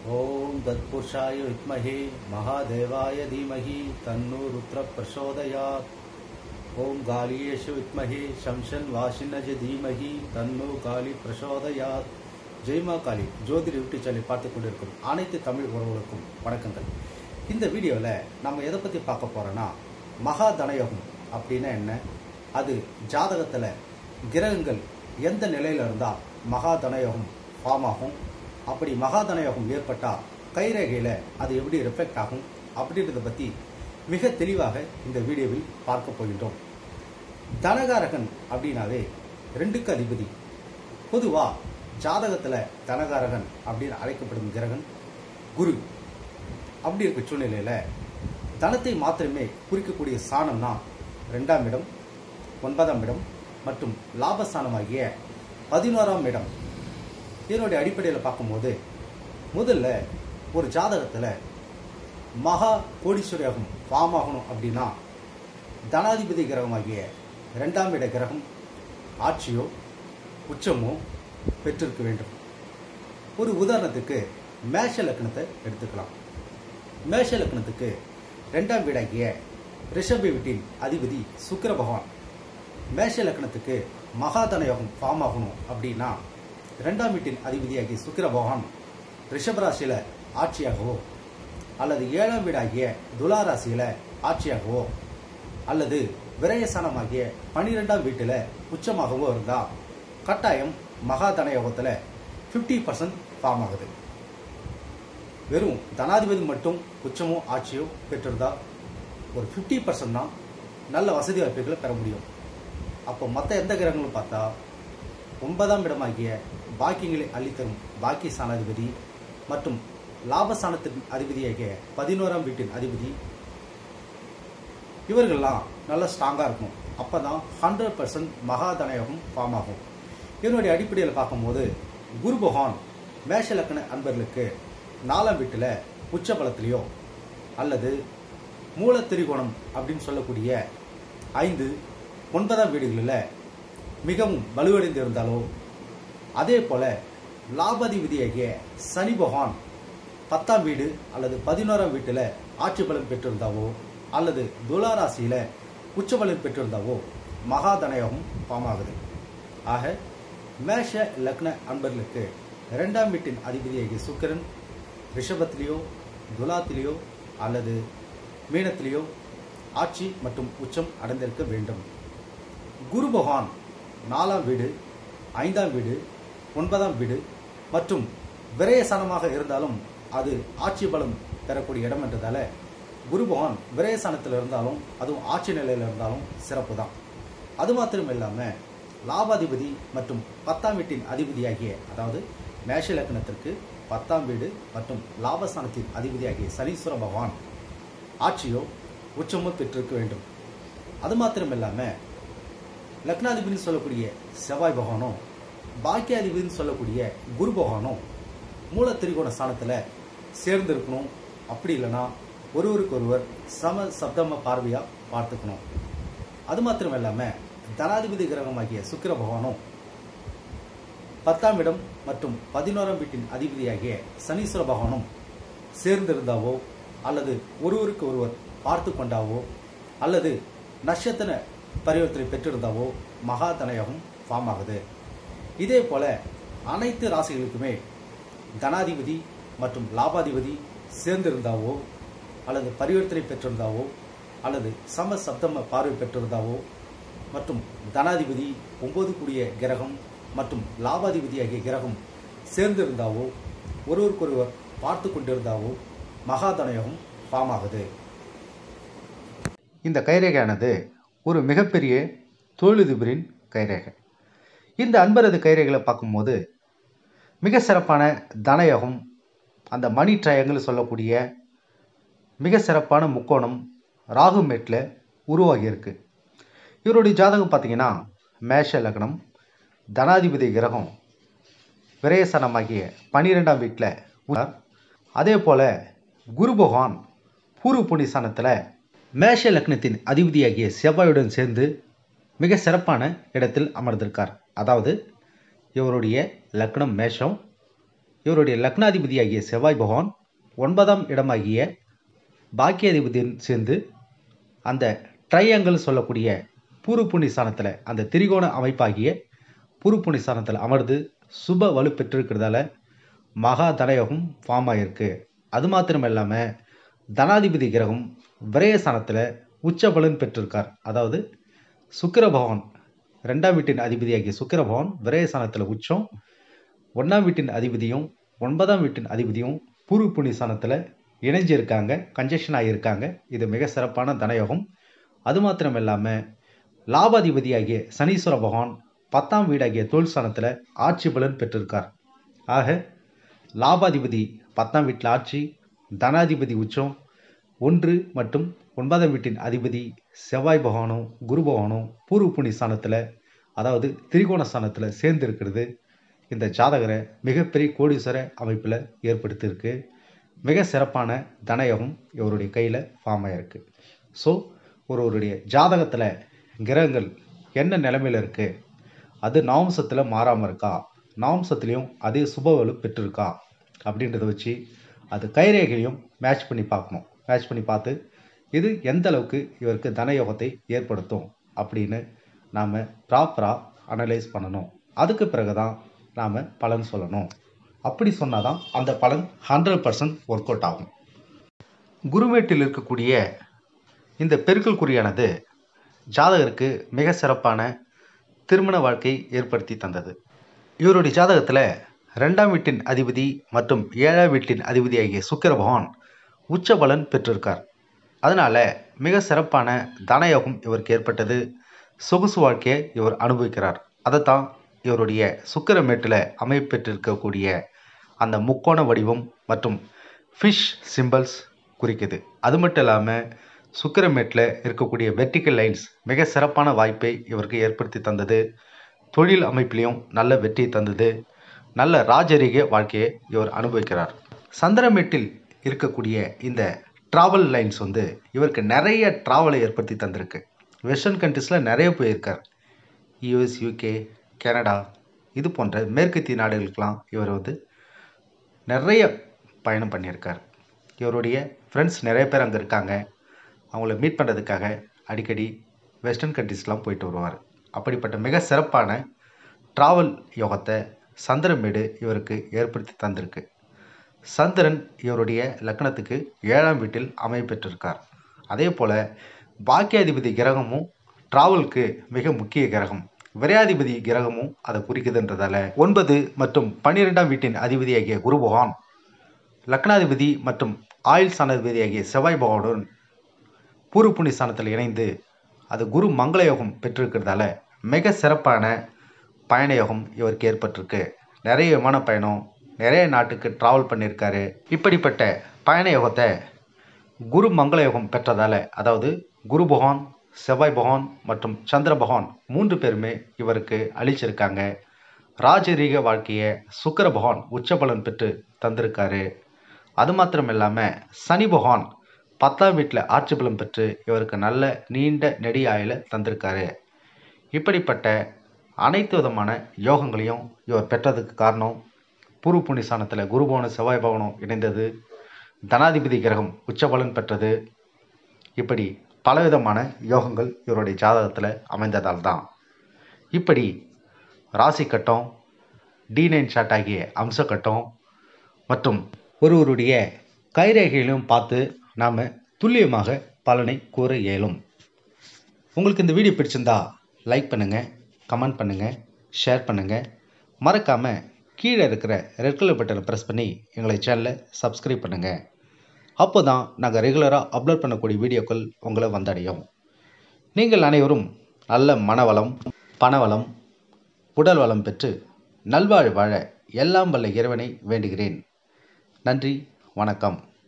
ॐ तत्पुरुषाय विद्महे महादेवाय धीमहि तन्नो रुद्र प्रचोदयात् ॐ गालीयेषु विद्महे शंशन वासिनज धीमहि தன்னோ காளி பிரசோதயாத் ஜெய்மா காளி ஜோதிட யூடியூப் சேனலை பார்த்து கொண்டிருக்கும் அனைத்து தமிழ் உறவுகளுக்கும் வணக்கங்கள் இந்த வீடியோவில் நம்ம எதை பற்றி பார்க்க போகிறோன்னா மகா தனயோகம் அப்படின்னா என்ன அது ஜாதகத்தில் கிரகங்கள் எந்த நிலையில் இருந்தால் மகா தனயோகம் ஃபார்ம் ஆகும் அப்படி மகா தனயோகம் ஏற்பட்டால் கைரேகையில் அது எப்படி ரிஃப்ளெக்ட் ஆகும் அப்படின்றத பற்றி மிக தெளிவாக இந்த வீடியோவில் பார்க்க போகின்றோம் தனகாரகன் அப்படின்னாவே ரெண்டுக்கு அதிபதி பொதுவாக ஜாதகத்தில் தனகாரகன் அப்படின்னு அழைக்கப்படும் கிரகன் குரு அப்படி இருக்க சூழ்நிலையில் தனத்தை மாத்திரமே குறிக்கக்கூடிய சாணம்னா ரெண்டாம் இடம் ஒன்பதாம் இடம் மற்றும் லாபஸ்தானமாகிய பதினோராம் இடம் இதனுடைய அடிப்படையில் பார்க்கும்போது முதல்ல ஒரு ஜாதகத்தில் மகா கோடீஸ்வர யோகம் ஃபார்ம் ஆகணும் அப்படின்னா தனாதிபதி கிரகமாகிய ரெண்டாம் இட கிரகம் ஆட்சியோ உச்சமோ பெற்றிருக்க வேண்டும் ஒரு உதாரணத்துக்கு மேஷ லக்னத்தை எடுத்துக்கலாம் மேஷ லக்னத்துக்கு ரெண்டாம் வீடாகிய ரிஷப வீட்டின் அதிபதி சுக்கிர பகவான் மேஷ லக்னத்துக்கு மகாதன யோகம் ஃபார்ம் ஆகணும் அப்படின்னா ரெண்டாம் வீட்டின் அதிபதியாகிய சுக்கிர பகவான் ரிஷபராசியில் ஆட்சியாகவோ அல்லது ஏழாம் வீடாகிய துலா ராசியில் ஆட்சியாகவோ அல்லது விரயசானமாகிய பனிரெண்டாம் வீட்டில் உச்சமாகவோ இருந்தால் கட்டாயம் மகாதன யோகத்தில் ஃபிஃப்டி பர்சன்ட் ஃபார்ம் ஆகுது வெறும் தனாதிபதி மட்டும் உச்சமோ ஆட்சியோ பெற்றிருந்தா ஒரு ஃபிஃப்டி பர்சன்ட் தான் நல்ல வசதி வாய்ப்புகளை பெற முடியும் அப்போ மற்ற எந்த கிரகங்களும் பார்த்தா ஒன்பதாம் இடமாகிய பாக்கியங்களை அள்ளித்தரும் பாக்கிய ஸ்தானாதிபதி மற்றும் லாபஸ்தானத்தின் அதிபதியாகிய பதினோராம் வீட்டின் அதிபதி இவர்கள்லாம் நல்லா ஸ்ட்ராங்காக இருக்கும் அப்போ தான் ஹண்ட்ரட் பர்சன்ட் மகாதனயோகம் ஃபார்ம் ஆகும் இதனுடைய அடிப்படையில் பார்க்கும்போது குரு பகவான் மேஷ லக்ன அன்பர்களுக்கு நாலாம் வீட்டில் உச்ச பலத்திலேயோ அல்லது மூல திரிகோணம் அப்படின்னு சொல்லக்கூடிய ஐந்து ஒன்பதாம் வீடுகளில் மிகவும் வலுவடைந்து இருந்தாலோ அதே போல லாபாதிபதியாகிய சனி பகவான் பத்தாம் வீடு அல்லது பதினோராம் வீட்டில் ஆட்சி பலம் பெற்றிருந்தாவோ அல்லது துலா ராசியில் உச்ச பலம் பெற்றிருந்தாவோ மகாதனயோகம் ஃபார்ம் ஆகுது ஆக மேஷ லக்ன அன்பர்களுக்கு இரண்டாம் வீட்டின் அதிபதியாகிய சுக்கிரன் ரிஷபத்திலேயோ துலாத்திலேயோ அல்லது மீனத்திலேயோ ஆட்சி மற்றும் உச்சம் அடைந்திருக்க வேண்டும் குரு பகவான் நாலாம் வீடு ஐந்தாம் வீடு ஒன்பதாம் வீடு மற்றும் விரயசானமாக இருந்தாலும் அது ஆட்சி பலம் பெறக்கூடிய இடம் என்றதால குரு பகவான் விரயசானத்தில் இருந்தாலும் அதுவும் ஆட்சி நிலையில் இருந்தாலும் சிறப்பு தான் அது மாத்திரம் இல்லாமல் லாபாதிபதி மற்றும் பத்தாம் வீட்டின் அதிபதியாகிய அதாவது மேஷ லக்னத்திற்கு பத்தாம் வீடு மற்றும் லாபஸ்தானத்தின் அதிபதியாகிய சனீஸ்வர பகவான் ஆட்சியோ உச்சமோ பெற்றிருக்க வேண்டும் அது மாத்திரம் இல்லாமல் லக்னாதிபதினு சொல்லக்கூடிய செவ்வாய் பகவானும் பாக்கியாதிபதினு சொல்லக்கூடிய குரு பகவானும் மூல திரிகோண ஸ்தானத்தில் சேர்ந்து இருக்கணும் அப்படி இல்லைன்னா ஒருவருக்கு ஒருவர் சம சப்தம பார்வையாக பார்த்துக்கணும் அது மாத்திரம் இல்லாமல் தனாதிபதி கிரகமாகிய சுக்கிர பகவானும் பத்தாம் இடம் மற்றும் பதினோராம் வீட்டின் அதிபதியாகிய சனீஸ்வர பகவானும் சேர்ந்திருந்தாவோ அல்லது ஒருவருக்கு ஒருவர் பார்த்து கொண்டாவோ அல்லது நட்சத்திர பரிவர்த்தனை பெற்றிருந்தாவோ மகா தனயோகம் ஃபார்ம் ஆகுது இதே போல அனைத்து ராசிகளுக்குமே தனாதிபதி மற்றும் லாபாதிபதி சேர்ந்திருந்தாவோ அல்லது பரிவர்த்தனை பெற்றிருந்தாவோ அல்லது சம சப்தம பார்வை பெற்றிருந்தாவோ மற்றும் தனாதிபதி ஒன்பது கூடிய கிரகம் மற்றும் லாபாதிபதி ஆகிய கிரகம் சேர்ந்திருந்தாவோ ஒருவருக்கொருவர் பார்த்து கொண்டிருந்தாவோ மகாதனயோகம் ஃபார்ம் ஆகுது இந்த கைரேகையானது ஒரு மிகப்பெரிய தொழிலதிபரின் கைரேகை இந்த அன்பரது கைரேகைகளை பார்க்கும்போது மிக சிறப்பான தனயோகம் அந்த மணி ட்ரையங்கள் சொல்லக்கூடிய மிக சிறப்பான முக்கோணம் ராகு மேட்டில் உருவாகியிருக்கு இவருடைய ஜாதகம் பார்த்தீங்கன்னா மேஷ லக்னம் தனாதிபதி கிரகம் விரயசனமாகிய பன்னிரெண்டாம் வீட்டில் உள்ளார் அதே போல் குரு பகவான் பூர்வ புண்ணியஸ்தானத்தில் மேஷ லக்னத்தின் அதிபதியாகிய செவ்வாயுடன் சேர்ந்து மிக சிறப்பான இடத்தில் அமர்ந்திருக்கார் அதாவது இவருடைய லக்னம் மேஷம் இவருடைய லக்னாதிபதியாகிய செவ்வாய் பகவான் ஒன்பதாம் இடமாகிய பாக்கியாதிபதியுடன் சேர்ந்து அந்த ட்ரையாங்கிள் சொல்லக்கூடிய பூர்வ புண்ணிய ஸ்தானத்தில் அந்த திரிகோண அமைப்பாகிய பூர்வ புண்ணிய ஸ்தானத்தில் அமர்ந்து சுப வலு பெற்றிருக்கிறதால மகா தனயோகம் ஃபார்ம் ஆகிருக்கு அது மாத்திரம் இல்லாமல் தனாதிபதி கிரகம் விரயஸ்தானத்தில் உச்ச பலன் பெற்றிருக்கார் அதாவது சுக்கிர பகவான் ரெண்டாம் வீட்டின் அதிபதியாகிய சுக்கிர பகவான் விரயஸ்தானத்தில் உச்சம் ஒன்றாம் வீட்டின் அதிபதியும் ஒன்பதாம் வீட்டின் அதிபதியும் பூர்வ புண்ணிய ஸ்தானத்தில் இணைஞ்சு இருக்காங்க கன்ஜெக்ஷன் ஆகியிருக்காங்க இது மிக சிறப்பான தனயோகம் அது மாத்திரம் இல்லாமல் லாபாதிபதியாகிய சனீஸ்வர பகவான் பத்தாம் வீடாகிய தொழில் ஸ்தானத்தில் ஆட்சி பலன் பெற்றிருக்கார் ஆக லாபாதிபதி பத்தாம் வீட்டில் ஆட்சி தனாதிபதி உச்சம் ஒன்று மற்றும் ஒன்பதாம் வீட்டின் அதிபதி செவ்வாய் பகவானும் குரு பகவானும் பூர்வ புண்ணிய ஸ்தானத்தில் அதாவது திரிகோண ஸ்தானத்தில் சேர்ந்து இருக்கிறது இந்த ஜாதகரை மிகப்பெரிய கோடீஸ்வர அமைப்பில் ஏற்படுத்தியிருக்கு மிக சிறப்பான தனயோகம் இவருடைய கையில் ஃபார்ம் ஆகிருக்கு ஸோ ஒருவருடைய ஜாதகத்தில் கிரகங்கள் என்ன நிலைமையில் இருக்குது அது நவம்சத்தில் மாறாமல் இருக்கா நவம்சத்துலேயும் அதே சுபவலு பெற்றிருக்கா அப்படின்றத வச்சு அது கைரேகையும் மேட்ச் பண்ணி பார்க்கணும் மேட்ச் பண்ணி பார்த்து இது எந்த அளவுக்கு இவருக்கு தனயோகத்தை ஏற்படுத்தும் அப்படின்னு நாம் ப்ராப்பராக அனலைஸ் பண்ணணும் அதுக்கு பிறகு தான் நாம் பலன் சொல்லணும் அப்படி சொன்னால் தான் அந்த பலன் ஹண்ட்ரட் பர்சன்ட் ஒர்க் அவுட் ஆகும் குருமேட்டில் இருக்கக்கூடிய இந்த பெருக்கல் குறியானது ஜாதகருக்கு மிக சிறப்பான திருமண வாழ்க்கை ஏற்படுத்தி தந்தது இவருடைய ஜாதகத்தில் ரெண்டாம் வீட்டின் அதிபதி மற்றும் ஏழாம் வீட்டின் அதிபதியாகிய சுக்கிர பகவான் உச்ச பலன் பெற்றிருக்கார் அதனால் மிக சிறப்பான தனயோகம் இவருக்கு ஏற்பட்டது சொகுசு வாழ்க்கையை இவர் அனுபவிக்கிறார் அதைத்தான் இவருடைய சுக்கிரமேட்டில் அமைப்பெற்றிருக்கக்கூடிய அந்த முக்கோண வடிவம் மற்றும் ஃபிஷ் சிம்பிள்ஸ் குறிக்குது அது மட்டும் இல்லாமல் சுக்கிரமேட்டில் இருக்கக்கூடிய வெர்டிக்கல் லைன்ஸ் மிக சிறப்பான வாய்ப்பை இவருக்கு ஏற்படுத்தி தந்தது தொழில் அமைப்பிலையும் நல்ல வெற்றி தந்தது நல்ல ராஜரீக வாழ்க்கையை இவர் அனுபவிக்கிறார் சந்திரமேட்டில் இருக்கக்கூடிய இந்த ட்ராவல் லைன்ஸ் வந்து இவருக்கு நிறைய ட்ராவலை ஏற்படுத்தி தந்திருக்கு வெஸ்டர்ன் கண்ட்ரீஸில் நிறைய போயிருக்கார் யூஎஸ் யூகே கனடா இது போன்ற மேற்கத்திய நாடுகளுக்கெல்லாம் இவர் வந்து நிறைய பயணம் பண்ணியிருக்கார் இவருடைய ஃப்ரெண்ட்ஸ் நிறைய பேர் அங்கே இருக்காங்க அவங்கள மீட் பண்ணுறதுக்காக அடிக்கடி வெஸ்டர்ன் கண்ட்ரீஸ்லாம் போயிட்டு வருவார் அப்படிப்பட்ட மிக சிறப்பான ட்ராவல் யோகத்தை சந்திரமேடு இவருக்கு ஏற்படுத்தி தந்திருக்கு சந்திரன் இவருடைய லக்னத்துக்கு ஏழாம் வீட்டில் அமைப்பெற்றிருக்கார் அதே போல் பாக்கியாதிபதி கிரகமும் ட்ராவலுக்கு மிக முக்கிய கிரகம் விரையாதிபதி கிரகமும் அதை குறிக்குதுன்றதால ஒன்பது மற்றும் பன்னிரெண்டாம் வீட்டின் அதிபதியாகிய குரு பகவான் லக்னாதிபதி மற்றும் ஆயுள் ஸ்தானாதிபதியாகிய செவ்வாய் பகவானுடன் பூர்வ புண்ணிய ஸ்தானத்தில் இணைந்து அது குரு மங்கள யோகம் பெற்றிருக்கிறதால மிக சிறப்பான பயண யோகம் இவருக்கு ஏற்பட்டிருக்கு நிறைய விமான பயணம் நிறைய நாட்டுக்கு ட்ராவல் பண்ணியிருக்காரு இப்படிப்பட்ட பயண யோகத்தை குரு மங்கள யோகம் பெற்றதால அதாவது குரு பகவான் செவ்வாய் பகவான் மற்றும் சந்திர பகவான் மூன்று பேருமே இவருக்கு அளிச்சிருக்காங்க ராஜரீக வாழ்க்கையை சுக்கர பகவான் உச்சபலன் பெற்று தந்திருக்காரு அது மாத்திரம் இல்லாமல் சனி பகவான் பத்தாம் வீட்டில் ஆட்சி பலம் பெற்று இவருக்கு நல்ல நீண்ட நெடிய ஆயுளை தந்திருக்காரு இப்படிப்பட்ட அனைத்து விதமான யோகங்களையும் இவர் பெற்றதுக்கு காரணம் பூர்வ புண்ணிய ஸ்தானத்தில் குரு பவனும் செவ்வாய் பவனும் இணைந்தது தனாதிபதி கிரகம் உச்சபலன் பெற்றது இப்படி பலவிதமான யோகங்கள் இவருடைய ஜாதகத்தில் அமைந்ததால் தான் இப்படி ராசி கட்டம் டி நைன் ஷாட் ஆகிய அம்ச கட்டம் மற்றும் ஒருவருடைய கைரேகையிலும் பார்த்து நாம் துல்லியமாக பலனை கூற இயலும் உங்களுக்கு இந்த வீடியோ பிடிச்சிருந்தா லைக் பண்ணுங்கள் கமெண்ட் பண்ணுங்கள் ஷேர் பண்ணுங்கள் மறக்காமல் கீழே இருக்கிற ரெட் கலர் பட்டனை ப்ரெஸ் பண்ணி எங்களை சேனலை சப்ஸ்கிரைப் பண்ணுங்கள் அப்போ தான் நாங்கள் ரெகுலராக அப்லோட் பண்ணக்கூடிய வீடியோக்கள் உங்களை வந்தடையும் நீங்கள் அனைவரும் நல்ல மனவளம் பணவளம் உடல் வளம் பெற்று நல்வாழ் வாழ எல்லாம் வல்ல இறைவனை வேண்டுகிறேன் நன்றி வணக்கம்